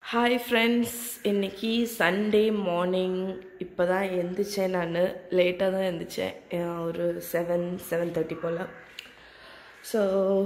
Hi friends இன்னைக்கு Sunday morning இப்போ தான் எந்திரிச்சேன் நான் லேட்டாக தான் எந்திரிச்சேன் அஹ் ஒரு செவன் செவன் தேர்ட்டி போல் ஸோ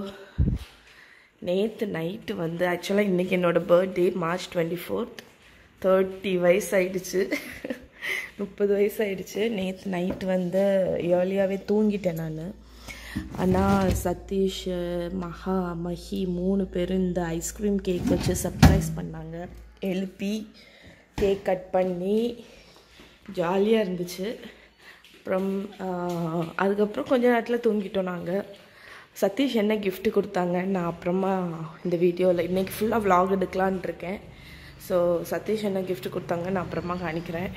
நேற்று நைட்டு வந்து ஆக்சுவலாக இன்றைக்கி என்னோடய birthday March twenty fourth thirty வயசு ஆயிடுச்சு முப்பது வயசு ஆயிடுச்சு நேற்று நைட்டு வந்து ஏர்லியாகவே தூங்கிட்டேன் நான் ஆனால் சதீஷ் மகா மஹி மூணு பேரும் இந்த ஐஸ்கிரீம் கேக் வச்சு சர்ப்ரைஸ் பண்ணாங்க எழுப்பி கேக் கட் பண்ணி ஜாலியாக இருந்துச்சு அப்புறம் ஆஹ், அதுக்கப்புறம் கொஞ்ச நேரத்தில் தூங்கிட்டோம் நாங்கள் சதீஷ் என்ன gift கொடுத்தாங்க நான் அப்புறமா இந்த வீடியோவில் இன்றைக்கி ஃபுல்லாக vlog எடுக்கலான்னு இருக்கேன் ஸோ சதீஷ் என்ன gift கொடுத்தாங்க நான் அப்புறமா காணிக்கிறேன்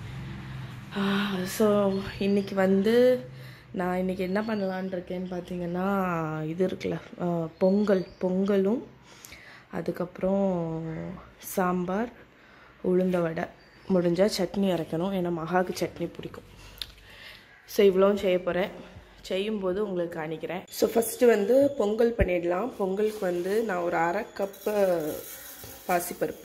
ஸோ இன்னைக்கு வந்து நான் இன்னைக்கு என்ன பண்ணலான்னு இருக்கேன்னு பார்த்தீங்கன்னா இது இருக்குல்ல ஆஹ் பொங்கல் பொங்கலும் அதுக்கப்புறம் சாம்பார் உளுந்த வடை முடிஞ்சால் சட்னி அரைக்கணும் ஏன்னா மகாவுக்கு சட்னி பிடிக்கும் ஸோ இவ்வளோவும் செய்ய போகிறேன் செய்யும்போது உங்களுக்கு காணிக்கிறேன் ஸோ ஃபஸ்ட்டு வந்து பொங்கல் பண்ணிடலாம் பொங்கலுக்கு வந்து நான் ஒரு அரை கப்பு பாசிப்பருப்பு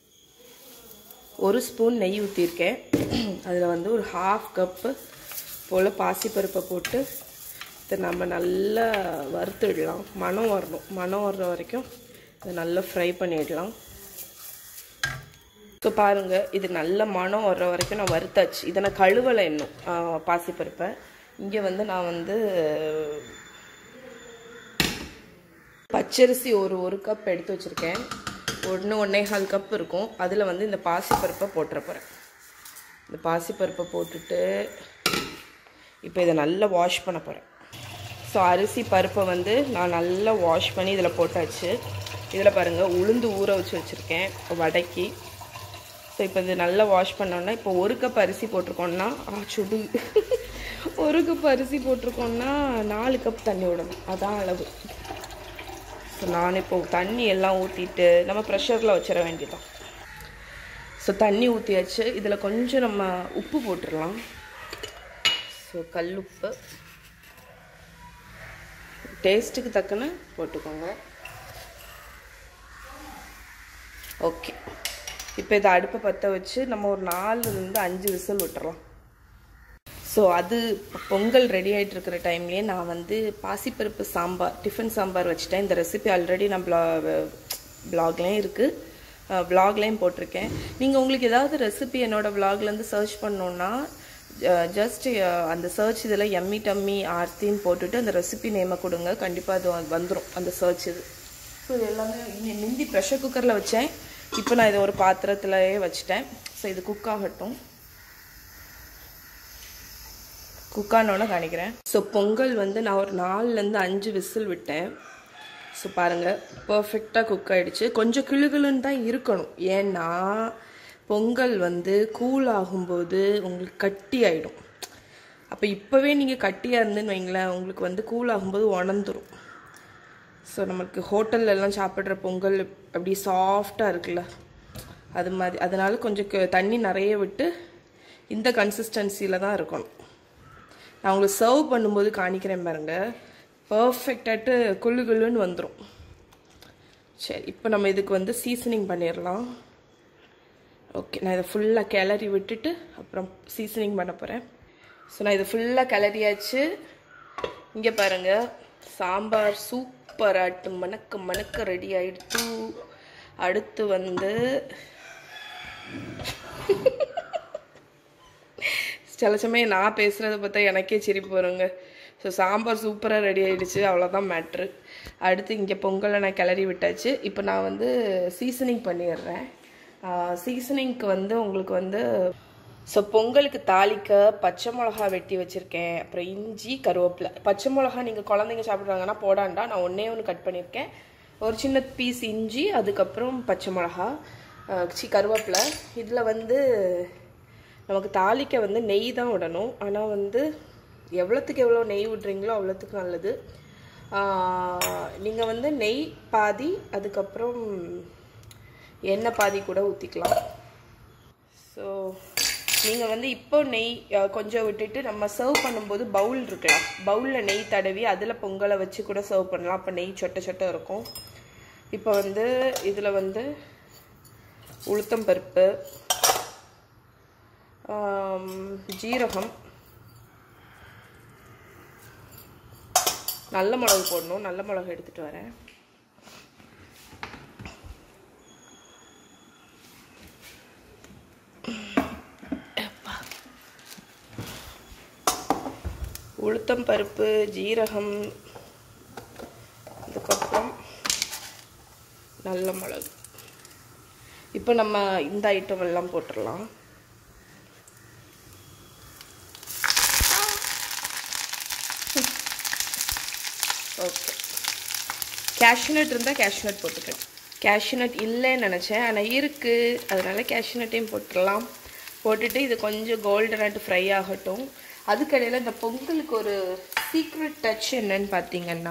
ஒரு ஸ்பூன் நெய் ஊற்றிருக்கேன் அதில் வந்து ஒரு ஹாஃப் கப்பு போல் பாசிப்பருப்பை போட்டு இதை நம்ம நல்லா வறுத்துடலாம் மணம் வரணும் மணம் வர்ற வரைக்கும் இதை நல்லா ஃப்ரை பண்ணிடலாம் ஸோ பாருங்கள் இது நல்ல மணம் வர்ற வரைக்கும் நான் வறுத்தாச்சு இதை நான் கழுவலை இன்னும் ஆ, பாசிப்பருப்பை இங்கே வந்து நான் வந்து பச்சரிசி ஒரு ஒரு கப் எடுத்து வச்சுருக்கேன் ஒன்று ஒன்றே கால் கப் இருக்கும் அதில் வந்து இந்த பாசிப்பருப்பை போட்டுற போகிறேன் இந்த பாசிப்பருப்பை போட்டுட்டு இப்போ இதை நல்லா வாஷ் பண்ண போகிறேன் ஸோ அரிசி பருப்பை வந்து நான் நல்லா வாஷ் பண்ணி இதில் போட்டாச்சு இதில் பாருங்கள் உளுந்து ஊற வச்சு வச்சுருக்கேன் வடைக்கு ஸோ இப்போ இது நல்லா வாஷ் பண்ணோன்னா இப்போ ஒரு கப் அரிசி போட்டிருக்கோம்னா ஆ சுடு ஒரு கப் அரிசி போட்டிருக்கோம்னா நாலு கப் தண்ணி விடணும் அதான் அளவு ஸோ நான் இப்போ தண்ணி எல்லாம் ஊற்றிட்டு நம்ம ப்ரெஷரில் வச்சிட வேண்டியதான் ஸோ தண்ணி ஊற்றியாச்சு இதில் கொஞ்சம் நம்ம உப்பு போட்டுடலாம் ஸோ கல் உப்பு டேஸ்ட்டுக்கு தக்கன போட்டுக்கோங்க ஓகே இப்போ இதை அடுப்பை பற்ற வச்சு நம்ம ஒரு நாலுலேருந்து அஞ்சு விசில் விட்டுறலாம் ஸோ அது பொங்கல் ரெடி ஆகிட்டு இருக்கிற டைம்லேயே நான் வந்து பாசிப்பருப்பு சாம்பார் டிஃபன் சாம்பார் வச்சுட்டேன் இந்த ரெசிபி ஆல்ரெடி நான் ப்ளா ப்ளாக்லேயும் இருக்குது வ்ளாக்லேயும் போட்டிருக்கேன் நீங்கள் உங்களுக்கு ஏதாவது ரெசிபி என்னோடய வ்ளாக்லேருந்து சர்ச் பண்ணோன்னா ஜஸ்ட் அந்த சர்ச் இதில் எம்மி டம்மி ஆர்த்தின்னு போட்டுட்டு அந்த ரெசிபி நேமை கொடுங்க கண்டிப்பாக அது வந்து- வந்துரும் அந்த சர்ச் இது ஸோ இது எல்லாமே இன்னி- முந்தி ப்ரெஷர் குக்கரில் வச்சேன் இப்போ நான் இதை ஒரு பாத்திரத்திலேயே வச்சுட்டேன் ஸோ இது குக் ஆகட்டும் குக்கானோட காணிக்கிறேன் ஸோ பொங்கல் வந்து நான் ஒரு நாலுலேருந்து அஞ்சு விசில் விட்டேன் ஸோ பாருங்கள் பர்ஃபெக்டாக குக் ஆகிடுச்சு கொஞ்சம் கிளுகிளுன்னு தான் இருக்கணும் ஏன்னா பொங்கல் வந்து கூல் ஆகும்போது உங்களுக்கு கட்டி ஆகிடும் அப்போ இப்போவே நீங்கள் கட்டியாக இருந்துன்னு வைங்களேன் உங்களுக்கு வந்து கூல் ஆகும்போது உணர்ந்துரும் ஸோ நமக்கு ஹோட்டல்ல எல்லாம் சாப்பிட்ற பொங்கல் அப்படி சாஃப்டாக இருக்குல்ல அது மாதிரி அதனால கொஞ்சம் க- தண்ணி நிறைய விட்டு இந்த கன்சிஸ்டன்சியில் தான் இருக்கணும் நான் உங்களுக்கு சர்வ் பண்ணும்போது காணிக்கிறேன் பாருங்க பர்ஃபெக்டாட்டு குள்ளு குள்ளுன்னு வந்துடும் சரி இப்போ நம்ம இதுக்கு வந்து சீசனிங் பண்ணிடலாம் ஓகே நான் இதை ஃபுல்லாக கிளறி விட்டுட்டு அப்புறம் சீசனிங் பண்ண போகிறேன் ஸோ நான் இதை ஃபுல்லாக கிளறியாச்சு இங்கே பாருங்க சாம்பார் சூப்பராட்டு மணக்க மணக்க ரெடி ஆயிடுச்சு அடுத்து வந்து சில சமயம் நான் பேசுகிறத பார்த்தா எனக்கே சிரிப்பு வருங்க ஸோ சாம்பார் சூப்பராக ரெடி ஆயிடுச்சு அவ்வளோதான் மேட்ரு அடுத்து இங்கே பொங்கலை நான் கிளறி விட்டாச்சு இப்போ நான் வந்து சீசனிங் பண்ணிடுறேன் சீசனிங்க்கு வந்து உங்களுக்கு வந்து ஸோ பொங்கலுக்கு தாளிக்க பச்சை மிளகா வெட்டி வச்சுருக்கேன் அப்புறம் இஞ்சி கருவேப்பிலை பச்சை மிளகா நீங்கள் குழந்தைங்க சாப்பிட்றாங்கன்னா போடாண்டா நான் ஒன்றே ஒன்று கட் பண்ணியிருக்கேன் ஒரு சின்ன பீஸ் இஞ்சி அதுக்கப்புறம் பச்சை மிளகா அஹ், சி கருவேப்பிலை இதில் வந்து நமக்கு தாளிக்க வந்து நெய் தான் விடணும் ஆனால் வந்து எவ்வளோத்துக்கு எவ்வளோ நெய் விட்றீங்களோ அவ்வளோத்துக்கு நல்லது நீங்கள் வந்து நெய் பாதி அதுக்கப்புறம் எண்ணெய் பாதி கூட ஊற்றிக்கலாம் ஸோ நீங்கள் வந்து இப்போ நெய் அஹ், கொஞ்சம் விட்டுட்டு நம்ம சர்வ் பண்ணும்போது பவுல் இருக்கலாம் பவுலில் நெய் தடவி அதில் பொங்கலை வச்சு கூட சர்வ் பண்ணலாம் அப்போ நெய் சொட்ட சொட்ட இருக்கும் இப்போ வந்து இதில் வந்து உளுத்தம் பருப்பு ஆம், ஜீரகம் நல்ல மிளகு போடணும் நல்ல மிளகு எடுத்துட்டு வரேன் உளுத்தம் பருப்பு ஜீரகம் அதுக்கப்புறம் நல்ல மிளகு இப்போ நம்ம இந்த ஐட்டம் எல்லாம் போட்டுடலாம் ஓகே கேஷ்நட் இருந்தால் கேஷ்நட் போட்டுக்கலாம் கேஷ்நட் இல்லைன்னு நினச்சேன் ஆனால் இருக்குது அதனால கேஷ்நட்டையும் போட்டுடலாம் போட்டுட்டு இது கொஞ்சம் கோல்டனாட்டு ஃப்ரை ஆகட்டும் அதுக்கடையில் இந்த பொங்கலுக்கு ஒரு சீக்ரெட் டச் என்னன்னு பார்த்தீங்கன்னா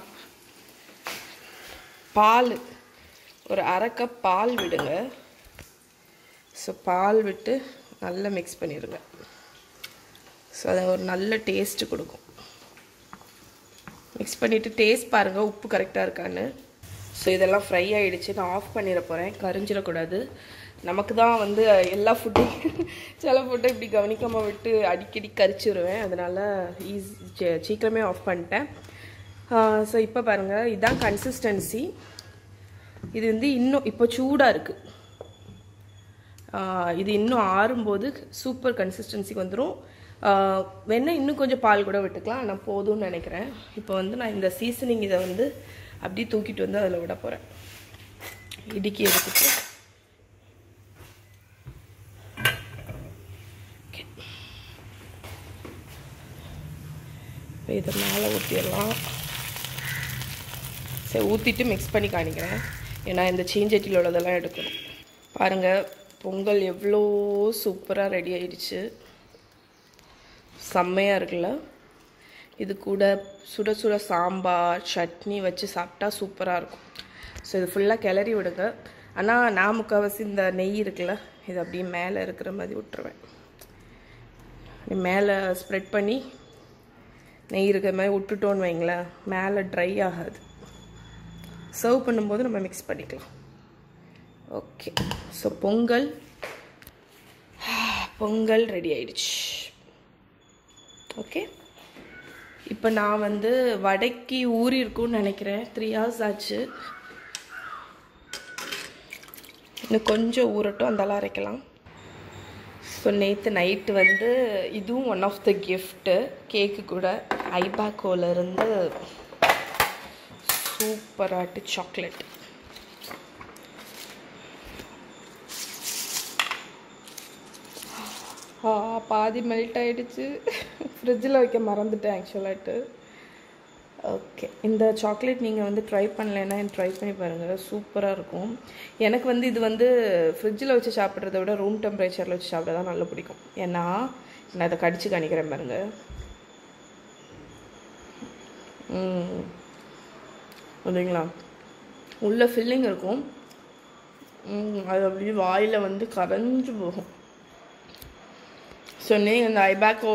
பால் ஒரு அரை கப் பால் விடுங்க ஸோ பால் விட்டு நல்லா மிக்ஸ் பண்ணிடுங்க ஸோ அது ஒரு நல்ல டேஸ்ட்டு கொடுக்கும் மிக்ஸ் பண்ணிவிட்டு டேஸ்ட் பாருங்கள் உப்பு கரெக்டாக இருக்கான்னு ஸோ இதெல்லாம் ஃப்ரை ஆகிடுச்சு நான் ஆஃப் பண்ணிட போகிறேன் கரிஞ்சிடக்கூடாது நமக்கு தான் வந்து எல்லா ஃபுட்டையும் சில ஃபுட்டை இப்படி கவனிக்காமல் விட்டு அடிக்கடி கரிச்சிருவேன் அதனால் ஈஸி சீக்கிரமே ஆஃப் பண்ணிட்டேன் ஸோ இப்போ பாருங்கள் இதுதான் கன்சிஸ்டன்சி இது வந்து இன்னும் இப்போ சூடாக இருக்குது இது இன்னும் ஆறும்போது சூப்பர் கன்சிஸ்டன்சிக்கு வந்துடும் வேணால் இன்னும் கொஞ்சம் பால் கூட விட்டுக்கலாம் ஆனால் போதும்னு நினைக்கிறேன் இப்போ வந்து நான் இந்த சீசனிங் இதை வந்து அப்படியே தூக்கிட்டு வந்து அதில் விட போகிறேன் இடுக்கி எடுத்துட்டு Okay. இப்போ இதை மேலே ஊற்றிடலாம் சரி ஊற்றிட்டு மிக்ஸ் பண்ணி காணிக்கிறேன் ஏன்னா இந்த சீஞ்சட்டியில் உள்ளதெல்லாம் எடுக்கணும் பாருங்கள் பொங்கல் எவ்வளோ சூப்பராக ரெடி ஆயிடுச்சு செம்மையாக இருக்குல்ல இது கூட சுட சுட சாம்பார் சட்னி வச்சு சாப்பிட்டா சூப்பராக இருக்கும் ஸோ இது ஃபுல்லாக கிளறி விடுங்க ஆனால் நான் முக்கால்வாசி இந்த நெய் இருக்குல்ல இது அப்படியே மேலே இருக்கிற மாதிரி விட்டுருவேன் இப்படி மேலே ஸ்ப்ரெட் பண்ணி நெய் இருக்கிற மாதிரி விட்டுட்டோன்னு வைங்களேன் மேலே ட்ரை ஆகாது சர்வ் பண்ணும்போது நம்ம மிக்ஸ் பண்ணிக்கலாம் okay so pongal pongal ready ஆயிடுச்சு ஓகே இப்போ நான் வந்து வடைக்கு ஊறி இருக்கும்னு நினைக்கிறேன் த்ரீ ஹவர்ஸ் ஆச்சு இன்னும் கொஞ்சம் ஊறட்டும் அந்தலாம் அரைக்கலாம் ஸோ நேற்று நைட்டு வந்து இதுவும் one of the gift cake கூட ஐபாக்கோலேருந்து சூப்பராட்டு சாக்லேட் ஆ பாதி மெல்ட் ஆகிடுச்சு ஃப்ரிட்ஜில் வைக்க மறந்துட்டேன் ஆக்சுவலாட்டு ஓகே இந்த சாக்லேட் நீங்கள் வந்து ட்ரை பண்ணலைன்னா ட்ரை பண்ணி பாருங்கள் சூப்பராக இருக்கும் எனக்கு வந்து இது வந்து ஃப்ரிட்ஜில் வச்சு சாப்பிட்றத விட ரூம் டெம்பரேச்சரில் வச்சு சாப்பிட தான் நல்லா பிடிக்கும் ஏன்னா நான் இதை கடிச்சு காணிக்கிறேன் பாருங்கள் ம் இல்லைங்களா உள்ள ஃபில்லிங் இருக்கும் ம், அது அப்படியே வாயில் வந்து கரைஞ்சு போகும் ஸோ நீங்கள் இந்த ஐபேக்கோ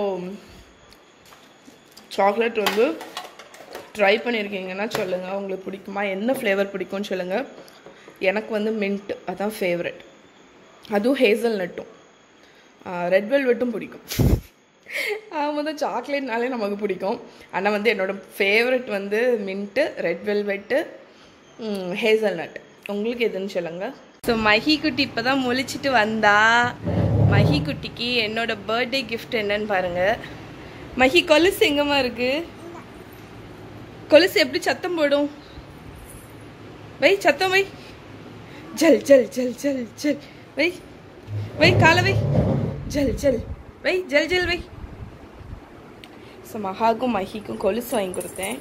சாக்லேட் வந்து ட்ரை பண்ணியிருக்கீங்கன்னா சொல்லுங்கள் உங்களுக்கு பிடிக்குமா என்ன ஃப்ளேவர் பிடிக்கும்னு சொல்லுங்கள் எனக்கு வந்து மின்ட் அதான் ஃபேவரட் அதுவும் ஹேசல் நட்டும் ரெட் வெல்வெட்டும் பிடிக்கும் ஆமாம் தான் சாக்லேட்னாலே நமக்கு பிடிக்கும் ஆனால் வந்து என்னோட ஃபேவரட் வந்து mint red velvet hazelnut உங்களுக்கு எதுன்னு சொல்லுங்க ஸோ மஹி குட்டி இப்போ தான் முழிச்சிட்டு வந்தா மஹி குட்டிக்கு என்னோட பர்த்டே gift என்னன்னு பாருங்க மஹி கொலுசு எங்கம்மா இருக்கு கொலுசு எப்படி சத்தம் போடும் வை சத்தம் வை ஜல் ஜல் ஜல் ஜல் ஜல் வை வை கால வை ஜல் ஜல் வை ஜல் ஜல் வை ஸோ மகாக்கும் மஹிக்கும் கொலுசு வாங்கி கொடுத்தேன்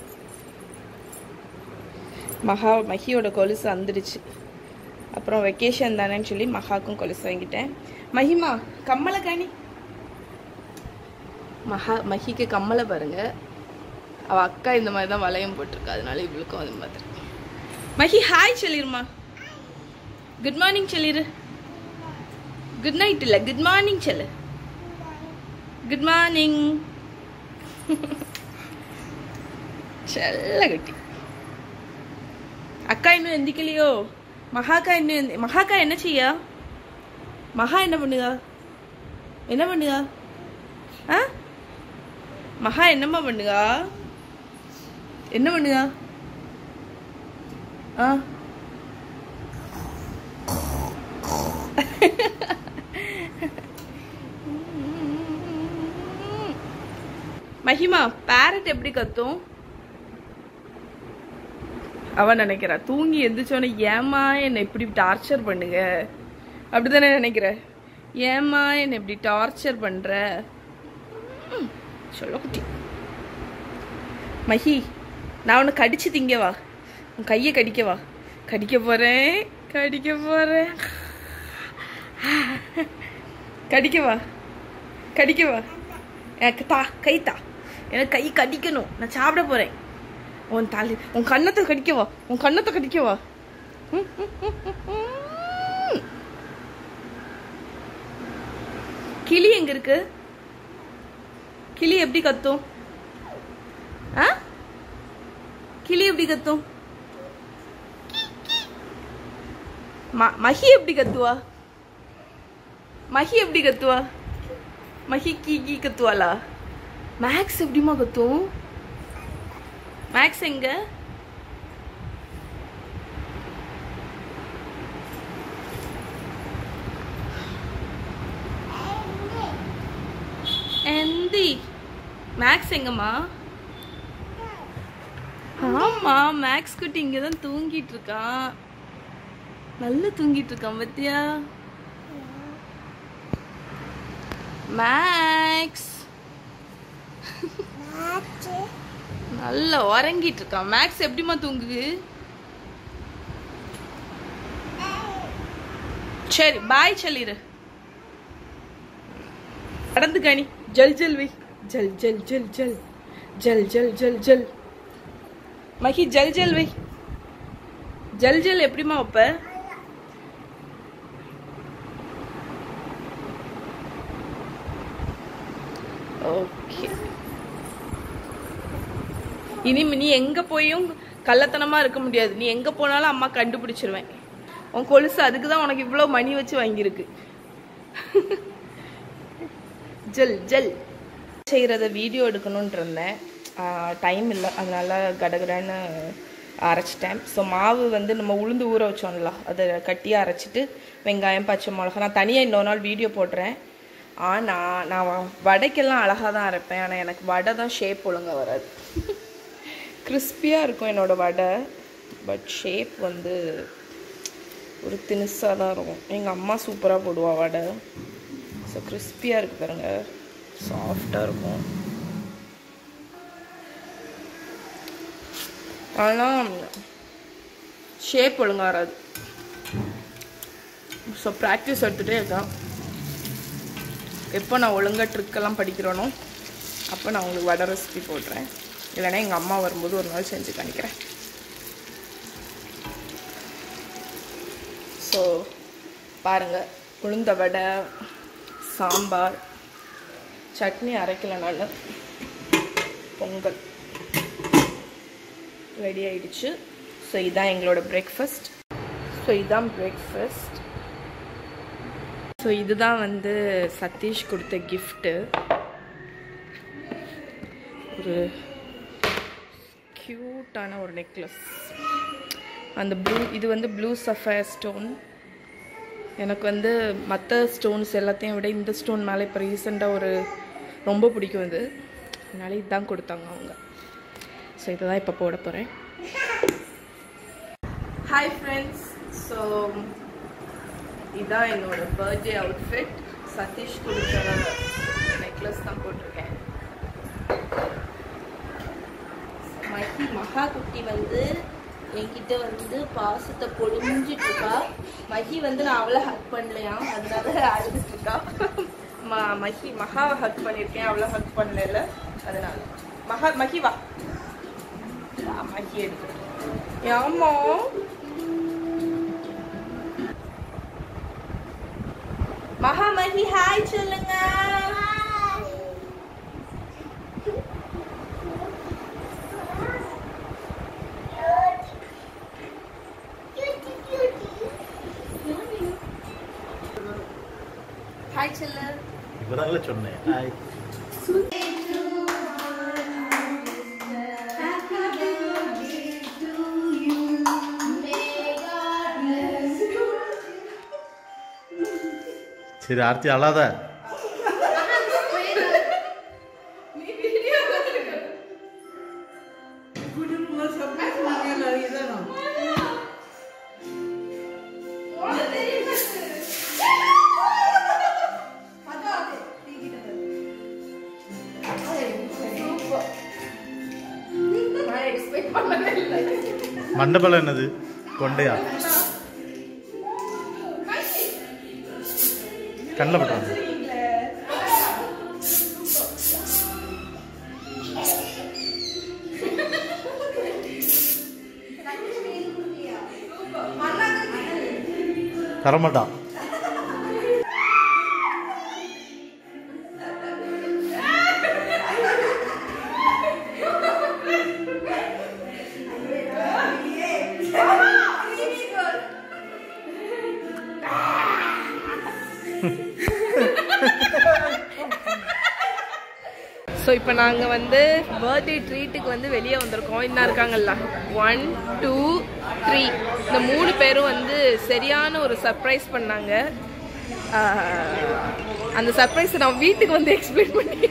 மகா மஹியோட கொலுசு வந்துடுச்சு அப்புறம் வெக்கேஷன் தானேன்னு சொல்லி மகாக்கும் கொலுசு வாங்கிட்டேன் மஹிமா கம்மலை காணி மகா மஹிக்கு கம்மலை பாருங்க அவ அக்கா இந்த மாதிரி தான் வளையம் போட்டிருக்கா அதனால இவளுக்கும் அது மாதிரி மஹி ஹாய் சொல்லிருமா குட் மார்னிங் சொல்லிரு குட் நைட் இல்லை குட் மார்னிங் சொல்லு குட் மார்னிங் செல்ல குட்டி அக்கா இன்னும் எந்திக்கலையோ மகாக்கா இன்னும் எந்தி- மகாக்கா என்ன செய்யா மகா என்ன பண்ணுங்க என்ன பண்ணுங்க ஆ மகா என்னம்மா பண்ணுங்க என்ன பண்ணுங்க ஆ மஹிமா பேரட் எப்படி கத்தும் அவ நினைக்கிறா தூங்கி எந்திரிச்சோன்னே ஏமா என்னை இப்படி டார்ச்சர் பண்ணுங்க அப்படிதானே நினைக்கிற ஏமா என்னை இப்படி டார்ச்சர் பண்ற ம், சொல்ல குட்டி மஹி நான் உன்னை கடிச்சு திங்கவா உன் கையை கடிக்கவா கடிக்க போறேன் கடிக்க போறேன் கடிக்கவா கடிக்கவா எனக்கு தா கை தா எனக்கு கை கடிக்கணும் நான் சாப்பிட போறேன் உன் தலை உன் கண்ணத்தை கடிக்கவா உன் கண்ணத்தை கடிக்கவா ம், ம், ம், ம், ம். கிளி எங்க இருக்கு கிளி எப்படி கத்தும் ஆ கிளி எப்படி கத்தும் ம- மஹி எப்படி கத்துவா மஹி எப்படி கத்துவா மஹி கீ கீ கத்துவாளா மேக்ஸ் எப்படிமா கத்தும் மேக்ஸ் எங்க எந்தி மேக்ஸ் எங்கம்மா ஆமா மேக்ஸ் குட்டி இங்க தான் தூங்கிட்டு இருக்கான் நல்லா தூங்கிட்டு இருக்கான் பத்தியா மேக்ஸ் நல்லா உறங்கிட்டு இருக்கான் மேக்ஸ் எப்படிம்மா தூங்குது சரி பாய் சொல்லிடு நடந்து கனி ஜல் ஜல் வை ஜல் ஜல் ஜல் ஜல் ஜல் ஜல் ஜல் ஜல் மஹி ஜல் ஜல் வை ஜல் ஜல் எப்படிம்மா வைப்ப ஓகே இனி நீ எங்க போயும் கள்ளத்தனமா இருக்க முடியாது நீ எங்க போனாலும் அம்மா கண்டுபிடிச்சிருவேன் உன் கொலுசு அதுக்கு தான் உனக்கு இவ்வளோ மணி வச்சு வாங்கியிருக்கு ஜல் ஜல் செய்கிறத வீடியோ எடுக்கணும்னு இருந்தேன் டைம் இல்லை அதனால கடகடன்னு அரைச்சிட்டேன் ஸோ மாவு வந்து நம்ம உளுந்து ஊற வச்சோம்ல அதை கட்டி அரைச்சிட்டு வெங்காயம் பச்சை மிளகா நான் தனியாக இன்னொரு நாள் வீடியோ போடுறேன் ஆனால் நான் வடைக்கெல்லாம் அழகாக தான் அரைப்பேன் ஆனால் எனக்கு வடை தான் ஷேப் ஒழுங்கா வராது கிறிஸ்பியாக இருக்கும் என்னோட வடை பட் ஷேப் வந்து ஒரு தினுசாக தான் இருக்கும் எங்கள் அம்மா சூப்பராக போடுவா வடை ஸோ கிறிஸ்பியாக இருக்கு பாருங்க சாஃப்டாக இருக்கும் ஆனால் ஷேப் ஒழுங்கா வராது ஸோ ப்ராக்டிஸ் எடுத்துகிட்டே இருக்கேன் எப்போ நான் ஒழுங்கா ட்ரிக்கெல்லாம் படிக்கிறேனோ அப்போ நான் உங்களுக்கு வடை ரெசிபி போடுறேன் இல்லைன்னா எங்கள் அம்மா வரும்போது ஒரு நாள் செஞ்சு காணிக்கிறேன் ஸோ பாருங்கள் உளுந்த வடை சாம்பார் சட்னி அரைக்கல நான் பொங்கல் ரெடி ஆயிடுச்சு ஸோ இதான் எங்களோட பிரேக்ஃபாஸ்ட் ஸோ இதான் பிரேக்ஃபாஸ்ட் ஸோ இதுதான் வந்து சதீஷ் கொடுத்த கிஃப்ட்டு ஒரு க்யூட்டான ஒரு நெக்லஸ் அந்த ப்ளூ இது வந்து ப்ளூ சஃபயர் ஸ்டோன் எனக்கு வந்து மற்ற ஸ்டோன்ஸ் எல்லாத்தையும் விட இந்த ஸ்டோன் மேலே இப்போ ரீசெண்டாக ஒரு ரொம்ப பிடிக்கும் இது அதனால இதுதான் கொடுத்தாங்க அவங்க ஸோ இதை தான் இப்போ போட போகிறேன் ஹாய் ஃப்ரெண்ட்ஸ் ஸோ இதான் என்னோட பர்த்டே அவுட்ஃபிட் சதீஷ் கொடுத்த நெக்லஸ் தான் போட்டிருக்கேன் மஹி மகா குட்டி வந்து என்கிட்ட வந்து பாசத்தை பொழிஞ்சிட்டு இருக்கா மஹி வந்து நான் அவளை ஹக் பண்ணலையாம் அதனால அழுதுட்டு இருக்கா ம மஹி மகாவை ஹக் பண்ணியிருக்கேன் அவளை ஹக் பண்ணல அதனால மகா மஹி வா வா, மஹி எடுத்து ஆமா மகா மஹி ஹாய் சொல்லுங்க ஹாய் செல்லு இப்பதாங்களே சொன்னேன் ஹாய் சரி ஆர்த்தி அழாத மண்டபம் என்னது கொண்டையா கண்ணில் பட்டாங்க தரமாட்டான் ஸோ இப்போ நாங்கள் வந்து பர்த்டே ட்ரீட்டுக்கு வந்து வெளியே வந்திருக்கோம் இன்னும் இருக்காங்கல்ல ஒன் டூ த்ரீ இந்த மூணு பேரும் வந்து சரியான ஒரு சர்ப்ரைஸ் பண்ணாங்க ஆஹ், அந்த சர்ப்ரைஸை நான் வீட்டுக்கு வந்து எக்ஸ்பிளைன் பண்ணி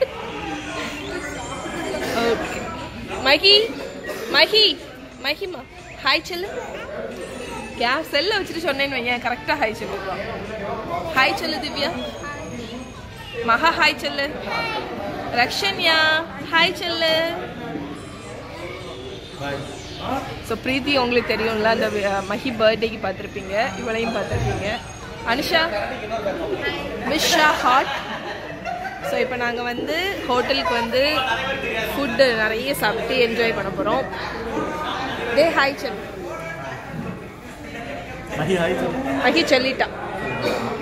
ஓகே மகி மகி மகிமா ஹாய் செல்லு கே செல்லை வச்சுட்டு சொன்னேன்னு வையன் கரெக்டாக ஹாய் சொல்லுவான் ஹாய் சொல்லு திவ்யா மகா ஹாய் சொல்லு ரக்ஷன்யா ஹாய் செல்லு ஸோ பிரீத்தி உங்களுக்கு தெரியும்ல அந்த வி- மஹி பர்த்டேக்கு பார்த்துருப்பீங்க இவளையும் பார்த்துருப்பீங்க அனுஷா மிஷா ஹாட் ஸோ இப்போ நாங்கள் வந்து ஹோட்டலுக்கு வந்து ஃபுட்டு நிறைய சாப்பிட்டு என்ஜாய் பண்ண போகிறோம் டே ஹாய் செல் மகி ஹாய் மஹி சொல்லிட்டா